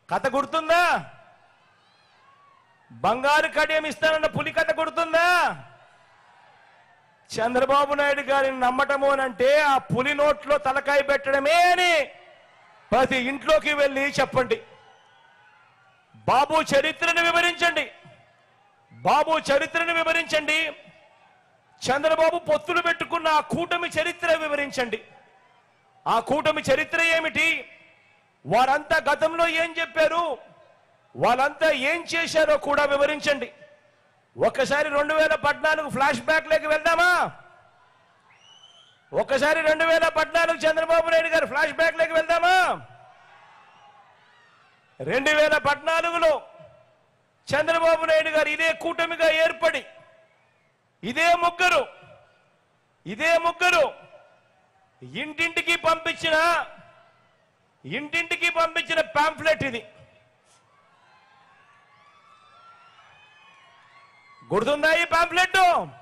కథ గుర్తుందా బంగారు కడియం ఇస్తానన్న పులి కథ గుర్తుందా చంద్రబాబు నాయుడు గారిని నమ్మటము అని అంటే ఆ పులి నోట్లో తలకాయ పెట్టడమే అని ప్రతి ఇంట్లోకి వెళ్ళి చెప్పండి బాబు చరిత్రను వివరించండి బాబు చరిత్రను వివరించండి చంద్రబాబు పొత్తులు పెట్టుకున్న ఆ కూటమి చరిత్ర వివరించండి ఆ కూటమి చరిత్ర ఏమిటి వారంతా గతంలో ఏం చెప్పారు వాళ్ళంతా ఏం చేశారో కూడా వివరించండి ఒక్కసారి రెండు వేల పద్నాలుగు ఫ్లాష్ బ్యాక్ లేకి వెళ్దామా ఒక్కసారి రెండు వేల పద్నాలుగు చంద్రబాబు నాయుడు గారు ఫ్లాష్ బ్యాక్ లేకి వెళ్దామా రెండు వేల పద్నాలుగులో చంద్రబాబు నాయుడు గారు ఇదే కూటమిగా ఏర్పడి ఇదే ముగ్గురు ఇదే ముగ్గురు ఇంటింటికి పంపించిన ఇంటింటికి పంపించిన పాంఫ్లెట్ ఇది గుర్తుందా ఈ పాంఫ్లెట్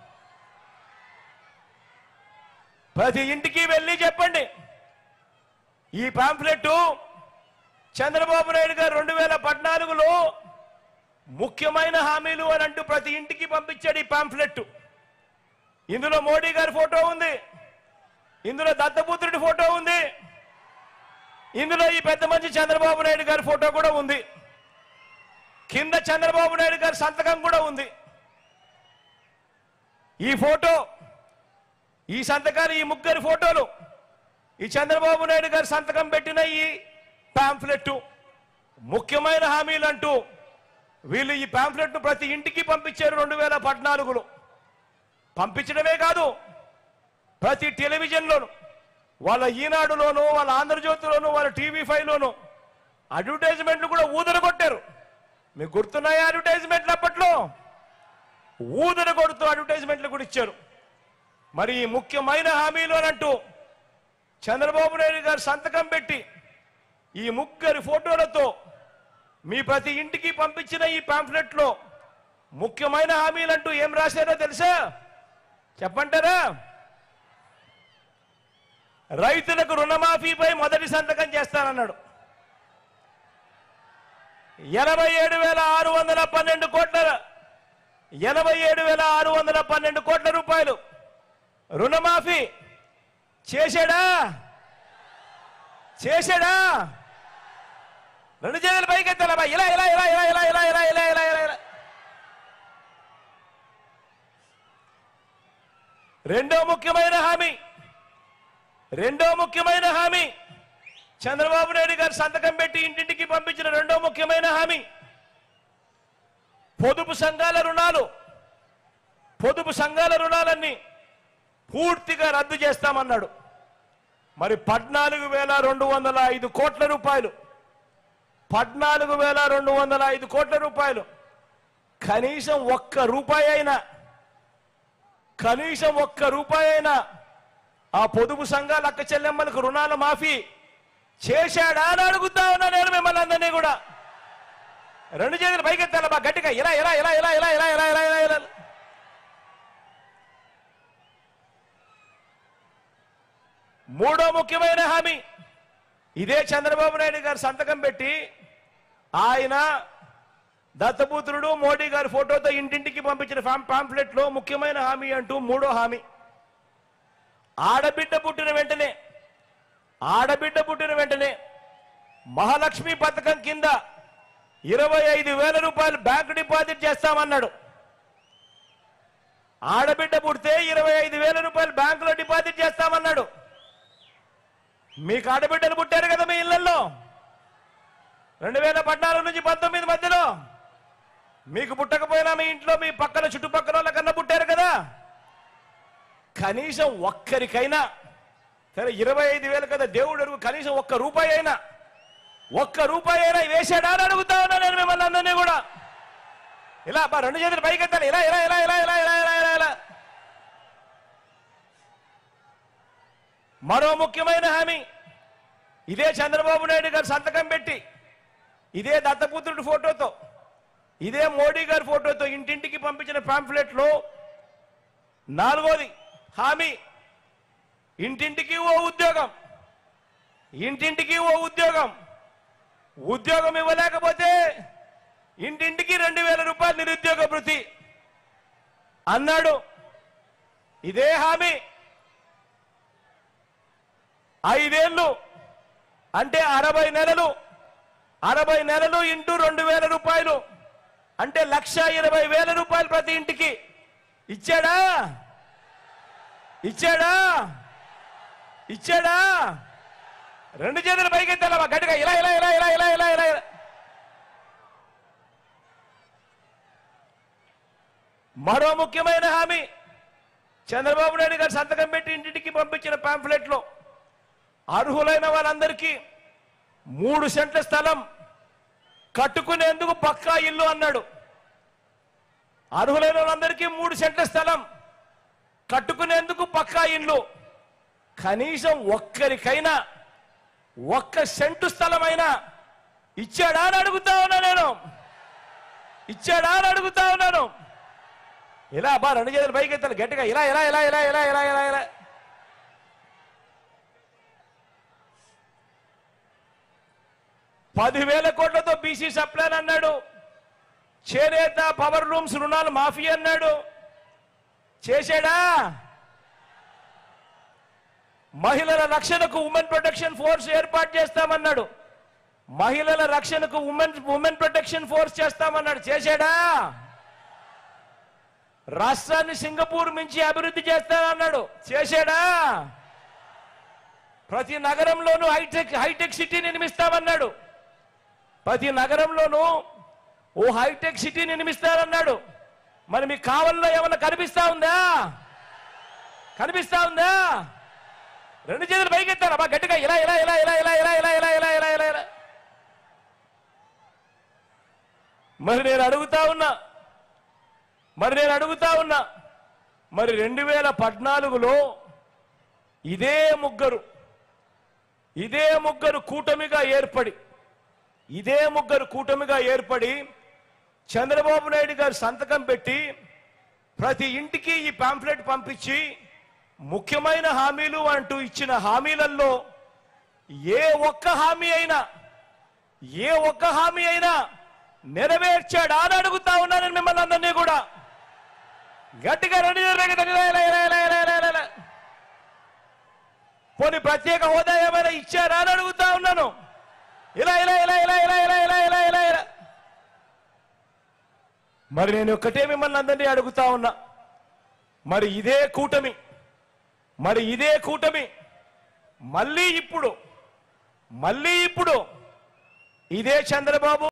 ప్రతి ఇంటికి వెళ్ళి చెప్పండి ఈ పాంఫ్లెట్ చంద్రబాబు నాయుడు గారు రెండు వేల పద్నాలుగులో ముఖ్యమైన హామీలు అని అంటూ ప్రతి ఇంటికి పంపించాడు ఈ పాంఫ్లెట్ ఇందులో మోడీ గారి ఫోటో ఉంది ఇందులో దత్తపుత్రుడి ఫోటో ఉంది ఇందులో ఈ పెద్ద మంచి చంద్రబాబు నాయుడు గారి ఫోటో కూడా ఉంది కింద చంద్రబాబు నాయుడు గారి సంతకం కూడా ఉంది ఈ ఫోటో ఈ సంతకాలు ఈ ముగ్గురి ఫోటోలు ఈ చంద్రబాబు నాయుడు గారి సంతకం పెట్టిన ఈ పాంఫ్లెట్ ముఖ్యమైన హామీలు అంటూ వీళ్ళు ఈ పాంఫ్లెట్ను ప్రతి ఇంటికి పంపించారు రెండు వేల పద్నాలుగులో పంపించడమే కాదు ప్రతి టెలివిజన్లోను వాళ్ళ ఈనాడులోను వాళ్ళ ఆంధ్రజ్యోతిలోను వాళ్ళ టీవీ ఫైవ్లోను అడ్వర్టైజ్మెంట్లు కూడా ఊదర కొట్టారు మీకు గుర్తున్నాయా అడ్వర్టైజ్మెంట్లు అప్పట్లో ఊదర కొడుతూ అడ్వర్టైజ్మెంట్లు కూడా ఇచ్చారు మరి ఈ ముఖ్యమైన హామీలు అని అంటూ చంద్రబాబు నాయుడు గారు సంతకం పెట్టి ఈ ముగ్గురి ఫోటోలతో మీ ప్రతి ఇంటికి పంపించిన ఈ పాంఫ్లెట్లో ముఖ్యమైన హామీలంటూ ఏం రాశారో తెలుసా చెప్పంటారా రైతులకు రుణమాఫీపై మొదటి సంతకం చేస్తానన్నాడు ఎనభై ఏడు వేల ఆరు వందల పన్నెండు కోట్ల ఎనభై ఏడు వేల ఆరు వందల పన్నెండు కోట్ల రూపాయలు రుణమాఫీ చేశాడా చేశాడా రెండు చేతులు పైకి ఎత్తాలమ్మా ఇలా ఇలా ఇలా ఇలా ఇలా ఇలా ఇలా ఇలా ఇలా ఇలా ఇలా రెండో ముఖ్యమైన హామీ రెండో ముఖ్యమైన హామీ చంద్రబాబు నాయుడు గారు సంతకం పెట్టి ఇంటింటికి పంపించిన రెండో ముఖ్యమైన హామీ పొదుపు సంఘాల రుణాలు పొదుపు సంఘాల రుణాలన్నీ పూర్తిగా రద్దు చేస్తామన్నాడు మరి పద్నాలుగు వేల రెండు వందల ఐదు కోట్ల రూపాయలు పద్నాలుగు వేల రెండు వందల ఐదు కోట్ల రూపాయలు కనీసం ఒక్క రూపాయి అయినా కనీసం ఒక్క రూపాయి అయినా ఆ పొదుపు సంఘాల అక్క చెల్లెమ్మలకు రుణాల మాఫీ చేశాడా అని అడుగుతా ఉన్నా నేను మిమ్మల్ని అందరినీ కూడా రెండు చేతులు పైకెత్తాలి బా గట్టిగా ఇలా ఇలా ఇలా ఇలా ఇలా ఇలా ఇలా ఇలా ఇలా ఇలా మూడో ముఖ్యమైన హామీ ఇదే చంద్రబాబు నాయుడు గారు సంతకం పెట్టి ఆయన దత్తపుత్రుడు మోడీ గారి ఫోటోతో ఇంటింటికి పంపించిన పాంప్లెట్ లో ముఖ్యమైన హామీ అంటూ మూడో హామీ ఆడబిడ్డ పుట్టిన వెంటనే ఆడబిడ్డ పుట్టిన వెంటనే మహాలక్ష్మి పథకం కింద ఇరవై ఐదు వేల రూపాయలు బ్యాంకు డిపాజిట్ చేస్తామన్నాడు ఆడబిడ్డ పుడితే ఇరవై ఐదు వేల రూపాయలు బ్యాంకులో డిపాజిట్ చేస్తామన్నాడు మీకు ఆడబిడ్డలు పుట్టారు కదా మీ ఇళ్లలో రెండు వేల పద్నాలుగు నుంచి పంతొమ్మిది మధ్యలో మీకు పుట్టకపోయినా మీ ఇంట్లో మీ పక్కన చుట్టుపక్కల వాళ్ళ కన్నా పుట్టారు కదా కనీసం ఒక్కరికైనా సరే ఇరవై ఐదు వేలు కదా దేవుడు అడుగు కనీసం ఒక్క రూపాయి అయినా ఒక్క రూపాయి అయినా వేసాడా అని అడుగుతా ఉన్నా నేను మిమ్మల్ని అందరినీ కూడా ఇలా బా రెండు చేతులు పైకెత్తాలి ఇలా ఇలా ఇలా ఇలా ఇలా ఇలా ఇలా ఇలా ఇలా మరో ముఖ్యమైన హామీ ఇదే చంద్రబాబు నాయుడు గారు సంతకం పెట్టి ఇదే దత్తపుత్రుడి ఫోటోతో ఇదే మోడీ గారి ఫోటోతో ఇంటింటికి పంపించిన పాంఫ్లెట్ లో నాలుగోది హామీ ఇంటింటికి ఓ ఉద్యోగం ఇంటింటికి ఓ ఉద్యోగం ఉద్యోగం ఇవ్వలేకపోతే ఇంటింటికి రెండు వేల రూపాయలు నిరుద్యోగ భృతి అన్నాడు ఇదే హామీ ఐదేళ్లు అంటే అరవై నెలలు అరవై నెలలు ఇంటూ రెండు వేల రూపాయలు అంటే లక్ష ఇరవై వేల రూపాయలు ప్రతి ఇంటికి ఇచ్చాడా ఇచ్చాడా ఇచ్చాడా రెండు చేతులు పైకెత్తాలమ్మా గట్టిగా ఇలా ఇలా ఇలా ఇలా ఇలా ఇలా ఇలా ఇలా. మరో ముఖ్యమైన హామీ చంద్రబాబు నాయుడు గారు సంతకం పెట్టి ఇంటింటికి పంపించిన పాంఫ్లెట్ లో అర్హులైన వాళ్ళందరికీ మూడు సెంట్ల స్థలం కట్టుకునేందుకు పక్కా ఇల్లు అన్నాడు అర్హులైన వాళ్ళందరికీ మూడు సెంట్ల స్థలం కట్టుకునేందుకు పక్కా ఇల్లు కనీసం ఒక్కరికైనా ఒక్క సెంటు స్థలమైనా ఇచ్చాడా అని అడుగుతా ఉన్నా నేను ఇచ్చాడా అని అడుగుతా ఉన్నాను ఇలా బా రెండు చేతులు పైకి ఎత్తాలి గట్టిగా ఇలా ఇలా ఇలా ఇలా ఇలా ఇలా ఇలా ఇలా పదివేల కోట్లతో బీసీ సప్లైన్ అన్నాడు చేనేత పవర్ రూమ్స్ రుణాలు మాఫీ అన్నాడు చేశాడా మహిళల రక్షణకు ఉమెన్ ప్రొటెక్షన్ ఫోర్స్ ఏర్పాటు చేస్తామన్నాడు మహిళల రక్షణకు ఉమెన్ ఉమెన్ ప్రొటెక్షన్ ఫోర్స్ చేస్తామన్నాడు చేశాడా రాష్ట్రాన్ని సింగపూర్ మించి అభివృద్ధి చేస్తానన్నాడు చేశాడా ప్రతి నగరంలోనూ హైటెక్ హైటెక్ సిటీ నిర్మిస్తామన్నాడు ప్రతి నగరంలోనూ ఓ హైటెక్ సిటీ నిర్మిస్తారన్నాడు మరి మీకు కావల్లో ఏమన్నా కనిపిస్తా ఉందా కనిపిస్తా ఉందా రెండు చేతులు పైకెత్తారు అబ్బా గట్టిగా ఇలా ఇలా ఇలా ఇలా ఇలా ఇలా ఇలా ఇలా ఇలా ఇలా ఇలా ఇలా మరి నేను అడుగుతా ఉన్నా మరి నేను అడుగుతా ఉన్నా మరి రెండు వేల పద్నాలుగులో ఇదే ముగ్గురు ఇదే ముగ్గురు కూటమిగా ఏర్పడి ఇదే ముగ్గురు కూటమిగా ఏర్పడి చంద్రబాబు నాయుడు గారు సంతకం పెట్టి ప్రతి ఇంటికి ఈ పాంఫ్లెట్ పంపించి ముఖ్యమైన హామీలు అంటూ ఇచ్చిన హామీలలో ఏ ఒక్క హామీ అయినా ఏ ఒక్క హామీ అయినా నెరవేర్చాడా అని అడుగుతా ఉన్నాను మిమ్మల్ని అందరినీ కూడా గట్టిగా రెండు చేతులు ఎత్తండి. ఇలా, ఇలా, ఇలా, ఇలా, ఇలా, ఇలా, ఇలా, ఇలా. పోనీ ప్రత్యేక హోదా ఏమైనా ఇచ్చారా అని అడుగుతా ఉన్నాను ఇలా ఇలా ఇలా ఇలా ఇలా ఇలా ఇలా ఇలా ఇలా ఇలా మరి నేను ఒక్కటే మిమ్మల్ని అందరినీ అడుగుతా ఉన్నా మరి ఇదే కూటమి మరి ఇదే కూటమి మళ్ళీ ఇప్పుడు మళ్ళీ ఇప్పుడు ఇదే చంద్రబాబు